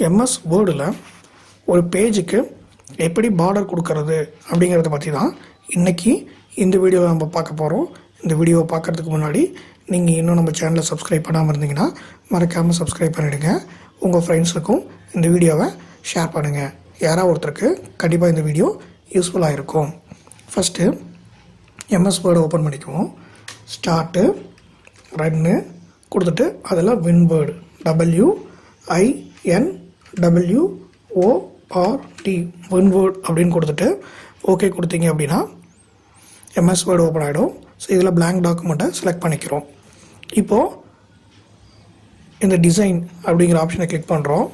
MS வேர்டில் ஒரு பேஜுக்கு எப்படி பார்டர் கொடுக்கறது அப்படிங்கிறத பற்றி தான் இன்றைக்கி இந்த வீடியோவை நம்ம பார்க்க போகிறோம் இந்த வீடியோவை பார்க்குறதுக்கு முன்னாடி நீங்கள் இன்னும் நம்ம சேனலை சப்ஸ்கிரைப் பண்ணாமல் இருந்தீங்கன்னா மறக்காமல் சப்ஸ்கிரைப் பண்ணிவிடுங்க உங்கள் ஃப்ரெண்ட்ஸுக்கும் இந்த வீடியோவை ஷேர் பண்ணுங்கள் யாராவது ஒருத்தருக்கு கண்டிப்பாக இந்த வீடியோ யூஸ்ஃபுல்லாக இருக்கும் ஃபஸ்ட்டு எம்எஸ் வேர்டை ஓப்பன் பண்ணிக்குவோம் ஸ்டார்ட்டு ரன்னு கொடுத்துட்டு அதில் winword W IN W ORD winword அப்படின்னு கொடுத்துட்டு ஓகே கொடுத்தீங்க அப்படின்னா எம்எஸ் வேர்டு ஓப்பன் ஆகிடும் ஸோ இதில் blank டாக்குமெண்ட்டை செலக்ட் பண்ணிக்கிறோம் இப்போது இந்த டிசைன் அப்படிங்கிற ஆப்ஷனை கிளிக் பண்ணுறோம்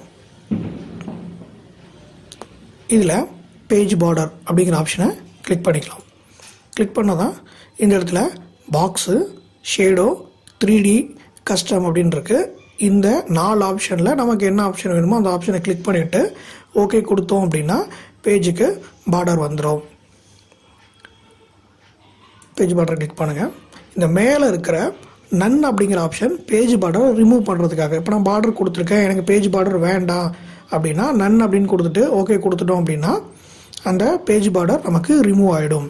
இதில் பேஜ் பார்டர் அப்படிங்கிற ஆப்ஷனை கிளிக் பண்ணிக்கலாம் கிளிக் பண்ணாதான் இந்த இடத்துல box shadow three D custom அப்படின்னு இருக்கு இந்த நாலு ஆப்ஷனில் நமக்கு என்ன ஆப்ஷன் வேணுமோ அந்த ஆப்ஷனை கிளிக் பண்ணிவிட்டு ஓகே கொடுத்தோம் அப்படின்னா பேஜுக்கு பார்டர் வந்துடும் பேஜ் பார்டர் கிளிக் பண்ணுங்கள் இந்த மேலே இருக்கிற நன் அப்படிங்கிற ஆப்ஷன் பேஜ் பார்டர் ரிமூவ் பண்ணுறதுக்காக இப்போ நான் பார்டர் கொடுத்துருக்கேன் எனக்கு பேஜ் பார்டர் வேண்டாம் அப்படின்னா நன் அப்படின்னு கொடுத்துட்டு ஓகே கொடுத்துட்டோம் அப்படின்னா அந்த பேஜ் பார்டர் நமக்கு ரிமூவ் ஆகிடும்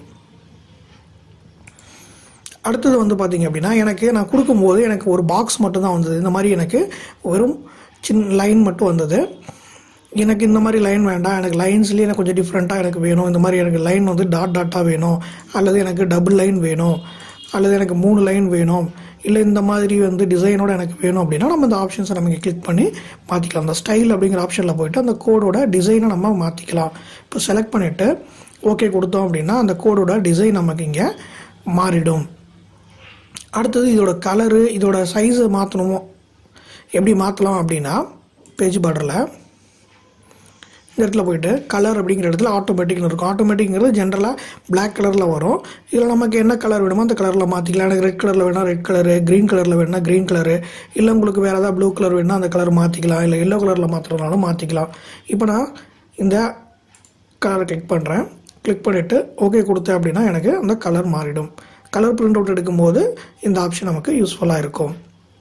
அடுத்தது வந்து பார்த்தீங்க அப்படின்னா எனக்கு நான் கொடுக்கும்போது எனக்கு ஒரு பாக்ஸ் மட்டும் தான் வந்தது இந்த மாதிரி எனக்கு வெறும் சின்ன லைன் மட்டும் வந்தது எனக்கு இந்த மாதிரி லைன் வேண்டாம் எனக்கு லைன்ஸ்லேயே எனக்கு கொஞ்சம் டிஃப்ரெண்ட்டாக எனக்கு வேணும் இந்த மாதிரி எனக்கு லைன் வந்து டாட் டாட்டாக வேணும் அல்லது எனக்கு டபுள் லைன் வேணும் அல்லது எனக்கு மூணு லைன் வேணும் இல்லை இந்த மாதிரி வந்து டிசைனோட எனக்கு வேணும் அப்படின்னா நம்ம இந்த ஆப்ஷன்ஸை நம்ம இங்கே கிளிக் பண்ணி மாற்றிக்கலாம் அந்த ஸ்டைல் அப்படிங்கிற ஆப்ஷனில் போயிட்டு அந்த கோடோட டிசைனை நம்ம மாற்றிக்கலாம் இப்போ செலக்ட் பண்ணிவிட்டு ஓகே கொடுத்தோம் அப்படின்னா அந்த கோடோட டிசைன் நமக்கு இங்கே மாறிடும் அடுத்தது இதோட கலரு இதோட சைஸை மாற்றணுமோ எப்படி மாற்றலாம் அப்படின்னா பேஜ் பார்டரில் இந்த இடத்துல போயிட்டு கலர் அப்படிங்கிற இடத்துல ஆட்டோமேட்டிக்னு இருக்கும் ஆட்டோமேட்டிக்ங்கிறது ஜென்ரலாக பிளாக் கலரில் வரும் இதில் நமக்கு என்ன கலர் வேணுமோ அந்த கலரில் மாற்றிக்கலாம் எனக்கு ரெட் கலரில் வேணால் ரெட் கலரு க்ரீன் கலரில் வேணா க்ரீன் கலரு இல்லை உங்களுக்கு வேறு ஏதாவது ப்ளூ கலர் வேணால் அந்த கலர் மாற்றிக்கலாம் இல்லை எல்லோ கலரில் மாற்றுறதுனாலும் மாற்றிக்கலாம் இப்போ நான் இந்த கலரை கிளிக் பண்ணுறேன் கிளிக் பண்ணிவிட்டு ஓகே கொடுத்தேன் அப்படின்னா எனக்கு அந்த கலர் மாறிடும் கலர் பிரிண்ட் அவுட் எடுக்கும்போது இந்த ஆப்ஷன் நமக்கு யூஸ்ஃபுல்லாக இருக்கும்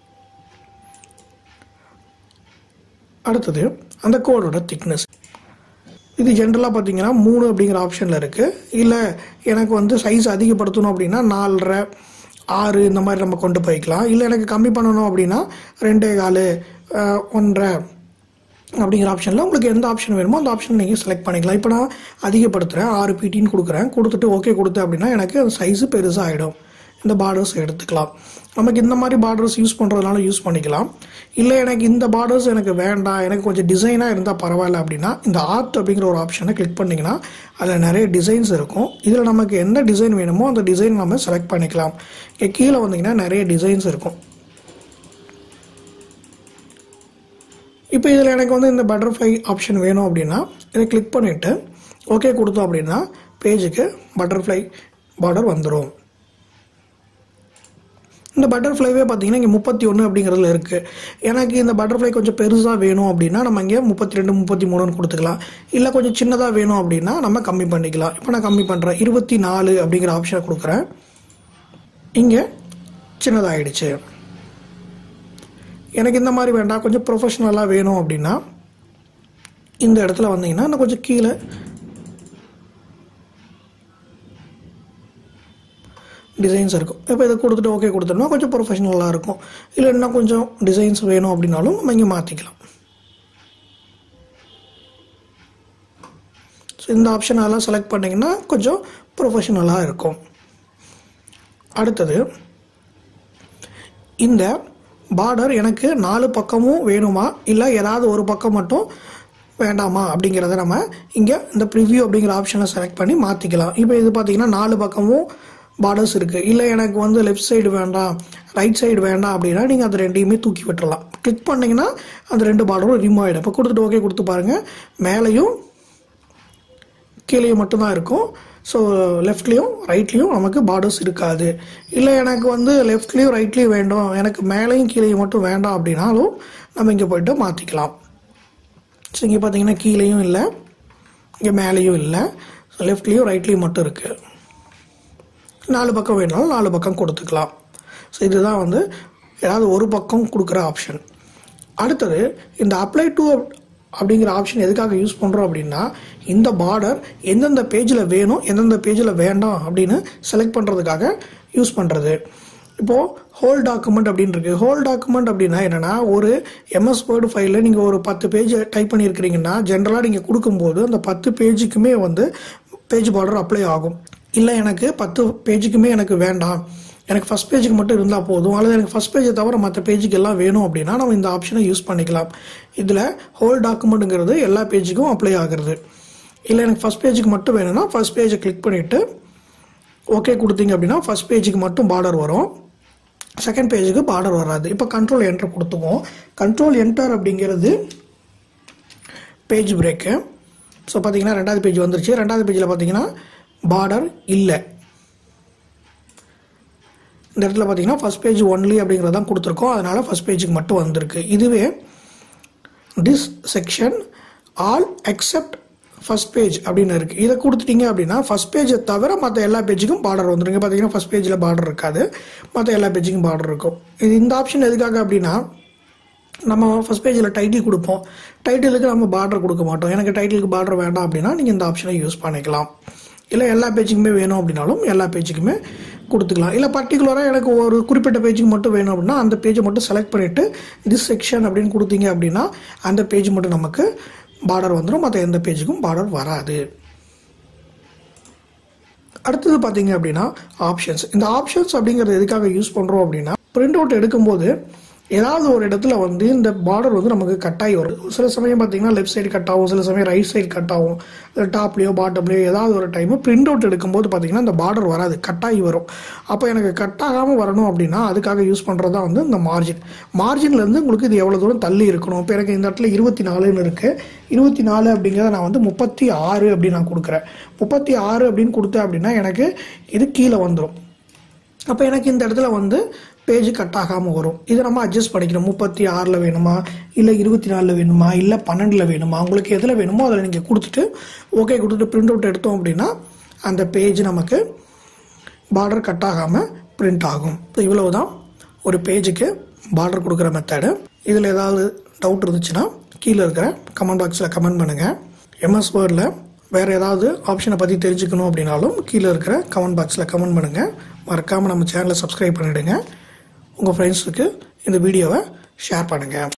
அடுத்தது அந்த கோடோட திக்னஸ் இது ஜென்ரலாக பார்த்தீங்கன்னா மூணு அப்படிங்கிற ஆப்ஷனில் இருக்குது இல்லை எனக்கு வந்து சைஸ் அதிகப்படுத்தணும் அப்படின்னா நாலரை ஆறு இந்த மாதிரி நம்ம கொண்டு போய்க்கலாம் இல்லை எனக்கு கம்மி பண்ணணும் அப்படின்னா ரெண்டே காலு அஹ், ஒன்றரை அப்படிங்கிற ஆப்ஷனில் உங்களுக்கு எந்த ஆப்ஷன் வேணுமோ அந்த ஆப்ஷன் நீங்கள் செலக்ட் பண்ணிக்கலாம் இப்போ நான் அதிகப்படுத்துகிறேன் ஆறு பிடின்னு கொடுக்குறேன் கொடுத்துட்டு ஓகே கொடுத்தேன் அப்படின்னா எனக்கு அந்த சைஸு பெருசாக ஆகிடும் இந்த பார்டர்ஸ் எடுத்துக்கலாம் நமக்கு இந்த மாதிரி பார்டர்ஸ் யூஸ் பண்ணுறதுனால யூஸ் பண்ணிக்கலாம் இல்லை எனக்கு இந்த பார்டர்ஸ் எனக்கு வேண்டாம் எனக்கு கொஞ்சம் டிசைனாக இருந்தால் பரவாயில்ல அப்படின்னா இந்த ஆர்ட் அப்படிங்கிற ஒரு ஆப்ஷனை கிளிக் பண்ணிங்கன்னா அதில் நிறைய டிசைன்ஸ் இருக்கும் இதில் நமக்கு என்ன டிசைன் வேணுமோ அந்த டிசைன் நம்ம செலக்ட் பண்ணிக்கலாம் இங்கே கீழே வந்தீங்கன்னா நிறைய டிசைன்ஸ் இருக்கும் இப்போ இதில் எனக்கு வந்து இந்த பட்டர்ஃப்ளை ஆப்ஷன் வேணும் அப்படின்னா இதை கிளிக் பண்ணிவிட்டு ஓகே கொடுத்தோம் அப்படின்னா பேஜுக்கு பட்டர்ஃப்ளை பார்டர் வந்துடும் இந்த பட்டர்ஃப்ளைவே பார்த்தீங்கன்னா இங்கே முப்பத்தி ஒன்று அப்படிங்கிறதுல இருக்குது எனக்கு இந்த பட்டர்ஃப்ளை கொஞ்சம் பெருசாக வேணும் அப்படின்னா நம்ம இங்கே முப்பத்தி ரெண்டு முப்பத்தி மூணுன்னு கொடுத்துக்கலாம் இல்லை கொஞ்சம் சின்னதாக வேணும் அப்படின்னா நம்ம கம்மி பண்ணிக்கலாம் இப்போ நான் கம்மி பண்ணுறேன் இருபத்தி நாலு அப்படிங்கிற ஆப்ஷனை கொடுக்குறேன் இங்கே சின்னதாகிடுச்சு எனக்கு இந்த மாதிரி வேண்டாம் கொஞ்சம் ப்ரொஃபஷ்னலாக வேணும் அப்படின்னா இந்த இடத்துல வந்தீங்கன்னா நான் கொஞ்சம் கீழே டிசைன்ஸ் இருக்கும் இப்போ இதை கொடுத்துட்டு ஓகே கொடுத்தோம்னா கொஞ்சம் ப்ரொஃபஷ்னலாக இருக்கும் இல்லை இன்னும் கொஞ்சம் டிசைன்ஸ் வேணும் அப்படின்னாலும் நம்ம இங்கே மாற்றிக்கலாம் ஸோ இந்த ஆப்ஷன் எல்லாம் செலக்ட் பண்ணிங்கன்னா கொஞ்சம் ப்ரொஃபஷ்னலாக இருக்கும் அடுத்தது இந்த பார்டர் எனக்கு நாலு பக்கமும் வேணுமா இல்லை ஏதாவது ஒரு பக்கம் மட்டும் வேண்டாமா அப்படிங்கிறத நம்ம இங்கே இந்த ப்ரிவ்யூ அப்படிங்கிற ஆப்ஷனை செலக்ட் பண்ணி மாற்றிக்கலாம் இப்போ இது பார்த்தீங்கன்னா நாலு பக்கமும் பார்டர்ஸ் இருக்குது இல்லை எனக்கு வந்து லெஃப்ட் சைடு வேண்டாம் ரைட் சைடு வேண்டாம் அப்படின்னா நீங்கள் அது ரெண்டையுமே தூக்கி விட்டுறலாம் கிளிக் பண்ணிங்கன்னா அந்த ரெண்டு பார்டரும் ரிமூவ் ஆகிடும் இப்போ கொடுத்துட்டு ஓகே கொடுத்து பாருங்கள் மேலேயும் கீழேயும் மட்டும்தான் இருக்கும் ஸோ லெஃப்ட்லேயும் ரைட்லேயும் நமக்கு பார்டர்ஸ் இருக்காது இல்லை எனக்கு வந்து லெஃப்ட்லேயும் ரைட்லேயும் வேண்டும் எனக்கு மேலேயும் கீழேயும் மட்டும் வேண்டாம் அப்படின்னாலும் நம்ம இங்கே போயிட்டு மாற்றிக்கலாம் ஸோ இங்கே பார்த்தீங்கன்னா கீழேயும் இல்லை இங்கே மேலேயும் இல்லை லெஃப்ட்லேயும் ரைட்லேயும் மட்டும் இருக்குது நாலு பக்கம் வேணாலும் நாலு பக்கம் கொடுத்துக்கலாம் ஸோ இதுதான் வந்து ஏதாவது ஒரு பக்கம் கொடுக்குற ஆப்ஷன் அடுத்தது இந்த அப்ளை டு அப்படிங்கிற ஆப்ஷன் எதுக்காக யூஸ் பண்ணுறோம் அப்படின்னா இந்த பார்டர் எந்தெந்த பேஜில் வேணும் எந்தெந்த பேஜில் வேண்டாம் அப்படின்னு செலக்ட் பண்ணுறதுக்காக யூஸ் பண்ணுறது இப்போது ஹோல் டாக்குமெண்ட் அப்படின்னு இருக்கு ஹோல் டாக்குமெண்ட் அப்படின்னா என்னென்னா ஒரு எம்எஸ் வேர்டு ஃபைலில் நீங்கள் ஒரு பத்து பேஜ் டைப் பண்ணியிருக்கிறீங்கன்னா ஜென்ரலாக நீங்கள் கொடுக்கும்போது அந்த பத்து பேஜுக்குமே வந்து பேஜ் பார்டர் அப்ளை ஆகும் இல்லை எனக்கு பத்து பேஜுக்குமே எனக்கு வேண்டாம் எனக்கு ஃபஸ்ட் பேஜுக்கு மட்டும் இருந்தால் போதும் அல்லது எனக்கு ஃபஸ்ட் பேஜை தவிர மற்ற பேஜுக்கு எல்லாம் வேணும் அப்படின்னா நம்ம இந்த ஆப்ஷனை யூஸ் பண்ணிக்கலாம் இதில் ஹோல் டாக்குமெண்ட்டுங்கிறது எல்லா பேஜுக்கும் அப்ளை ஆகுறது இல்லை எனக்கு ஃபஸ்ட் பேஜுக்கு மட்டும் வேணும்னா ஃபஸ்ட் பேஜை கிளிக் பண்ணிவிட்டு ஓகே கொடுத்தீங்க அப்படின்னா ஃபஸ்ட் பேஜுக்கு மட்டும் பார்டர் வரும் செகண்ட் பேஜுக்கு பார்டர் வராது இப்போ கண்ட்ரோல் என்டர் கொடுத்துக்குவோம் கண்ட்ரோல் என்டர் அப்படிங்கிறது பேஜ் பிரேக்கு ஸோ பார்த்தீங்கன்னா ரெண்டாவது பேஜ் வந்துருச்சு ரெண்டாவது பேஜில் பார்த்தீங்கன்னா பார்டர் இல்லை இந்த இடத்துல பார்த்தீங்கன்னா ஃபஸ்ட் பேஜ் ஒன்லி அப்படிங்கிறது தான் கொடுத்துருக்கோம் அதனால் ஃபஸ்ட் பேஜுக்கு மட்டும் வந்திருக்கு இதுவே this section all except first page அப்படின்னு இருக்குது இதை கொடுத்துட்டீங்க அப்படின்னா ஃபஸ்ட் பேஜை தவிர மற்ற எல்லா பேஜுக்கும் பார்டர் வந்துருங்க பார்த்தீங்கன்னா ஃபஸ்ட் பேஜில் பார்டர் இருக்காது மற்ற எல்லா பேஜுக்கும் பார்டர் இருக்கும் இது இந்த ஆப்ஷன் எதுக்காக அப்படின்னா நம்ம ஃபஸ்ட் பேஜில் டைட்டில் கொடுப்போம் டைட்டிலுக்கு நம்ம பார்டர் கொடுக்க மாட்டோம் எனக்கு டைட்டிலுக்கு பார்டர் வேண்டாம் அப்படின்னா நீங்கள் இந்த ஆப்ஷனை யூஸ் பண்ணிக்கலாம் இல்லை எல்லா பேஜுக்குமே வேணும் அப்படின்னாலும் எல்லா பேஜுக்குமே கொடுத்துக்கலாம் இல்லை பர்டிகுலராக எனக்கு ஒரு குறிப்பிட்ட பேஜுக்கு மட்டும் வேணும் அப்படின்னா அந்த பேஜை மட்டும் செலக்ட் பண்ணிவிட்டு திஸ் செக்ஷன் அப்படின்னு கொடுத்தீங்க அப்படின்னா அந்த பேஜ் மட்டும் நமக்கு பார்டர் வந்துடும் மற்ற எந்த பேஜுக்கும் பார்டர் வராது அடுத்தது பார்த்தீங்க அப்படின்னா ஆப்ஷன்ஸ் இந்த ஆப்ஷன்ஸ் அப்படிங்கிறது எதுக்காக யூஸ் பண்ணுறோம் அப்படின்னா பிரிண்ட் அவுட் எடுக்கும்போது ஏதாவது ஒரு இடத்துல வந்து இந்த பார்டர் வந்து நமக்கு கட் ஆகி வரும் சில சமயம் பார்த்தீங்கன்னா லெஃப்ட் சைடு கட் ஆகும் சில சமயம் ரைட் சைடு கட் ஆகும் டாப்லேயோ பாட்டம்லேயோ ஏதாவது ஒரு டைம் பிரிண்ட் அவுட் எடுக்கும்போது பார்த்தீங்கன்னா இந்த பார்டர் வராது கட் ஆகி வரும் அப்போ எனக்கு கட் ஆகாமல் வரணும் அப்படின்னா அதுக்காக யூஸ் பண்ணுறது தான் வந்து இந்த மார்ஜின் மார்ஜின்லேருந்து உங்களுக்கு இது எவ்வளோ தூரம் தள்ளி இருக்கணும் இப்போ எனக்கு இந்த இடத்துல இருபத்தி நாலுன்னு இருக்குது இருபத்தி நாலு அப்படிங்கிறத நான் வந்து முப்பத்தி ஆறு அப்படின்னு நான் கொடுக்குறேன் முப்பத்தி ஆறு அப்படின்னு கொடுத்தேன் அப்படின்னா எனக்கு இது கீழே வந்துடும் அப்போ எனக்கு இந்த இடத்துல வந்து பேஜ் கட் ஆகாமல் வரும் இதை நம்ம அட்ஜஸ்ட் பண்ணிக்கணும் முப்பத்தி ஆறில் வேணுமா இல்லை இருபத்தி நாலில் வேணுமா இல்லை பன்னெண்டில் வேணுமா உங்களுக்கு எதில் வேணுமோ அதில் நீங்கள் கொடுத்துட்டு ஓகே கொடுத்துட்டு பிரிண்ட் அவுட் எடுத்தோம் அப்படின்னா அந்த பேஜ் நமக்கு பார்டர் கட் ஆகாமல் பிரிண்ட் ஆகும் இவ்வளவு தான் ஒரு பேஜுக்கு பார்டர் கொடுக்குற மெத்தடு இதில் ஏதாவது டவுட் இருந்துச்சுன்னா கீழே இருக்கிற கமெண்ட் பாக்ஸில் கமெண்ட் பண்ணுங்கள் எம்எஸ் வேர்டில் வேறு ஏதாவது ஆப்ஷனை பற்றி தெரிஞ்சுக்கணும் அப்படின்னாலும் கீழே இருக்கிற கமெண்ட் பாக்ஸில் கமெண்ட் பண்ணுங்கள் மறக்காமல் நம்ம சேனலை சப்ஸ்கிரைப் பண்ணிவிடுங்க உங்கள் ஃப்ரெண்ட்ஸுக்கு இந்த வீடியோவை ஷேர் பண்ணுங்கள்